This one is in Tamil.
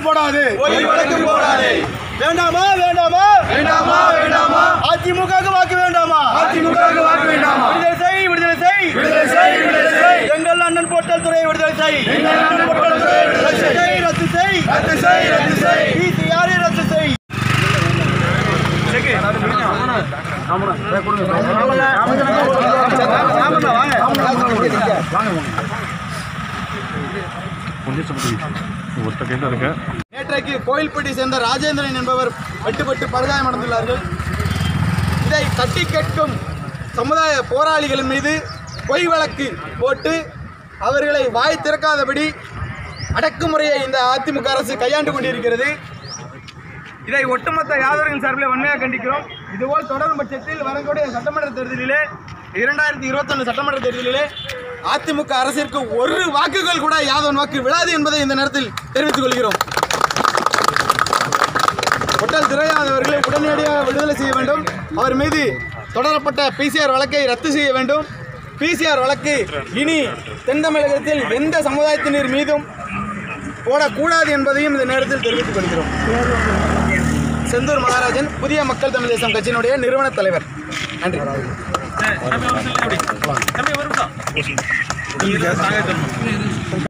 போடாது பொய் வழக்கு போடாதே வேண்டாமா வேண்டாமா வேண்டாமா வேண்டாமா அதிமுகவுக்கு வாக்கு வேண்டாமா அதிமுகவுக்கு வாக்கு வேண்டாமா விடுதலை செய் விடுதலை செய் விடுதலை செய் விடுதலை செய் எங்கள் அண்ணன் போட்டல் துறை விடுதலை செய் எங்கள் அண்ணன் பொட்டல் துறையை விடுதலை ரத்து செய். செய் ரத்து செய் ரத்து செய் ரத்து செய் பிசிஆரை ரத்து செய் நேற்றைக்கு கோயில்பட்டி சேர்ந்த ராஜேந்திரன் என்பவர் வெட்டுப்பட்டு படுகாயமடைந்துள்ளார்கள் இதை தட்டி கேட்கும் சமுதாய போராளிகளின் மீது பொய் வழக்கு போட்டு அவர்களை வாய் திறக்காதபடி அடக்குமுறையை இந்த அதிமுக அரசு கையாண்டு கொண்டிருக்கிறது இதை ஒட்டுமொத்த யாதவர்கள் சார்பில் வன்மையாக கண்டிக்கிறோம் இதுபோல் தொடரும் பட்சத்தில் வரக்கூடிய சட்டமன்ற தேர்தலிலே இரண்டாயிரத்தி இருபத்தொன்று சட்டமன்ற தேர்தலிலே அதிமுக அரசிற்கு ஒரு வாக்குகள் கூட யாதவன் வாக்கு விழாது என்பதை இந்த நேரத்தில் தெரிவித்துக் கொள்கிறோம் ஒட்டல் திரையாதவர்களை அவர்களை உடனடியாக விடுதலை செய்ய வேண்டும் அவர் மீது தொடரப்பட்ட பிசிஆர் வழக்கை ரத்து செய்ய வேண்டும் பிசிஆர் வழக்கு இனி தென் தமிழகத்தில் எந்த சமுதாயத்தினர் மீதும் போடக்கூடாது என்பதையும் இந்த நேரத்தில் தெரிவித்துக் கொள்கிறோம் செந்தூர் மகாராஜன் புதிய மக்கள் தமிழ் தேசம் கட்சியினுடைய நிறுவன தலைவர் நன்றி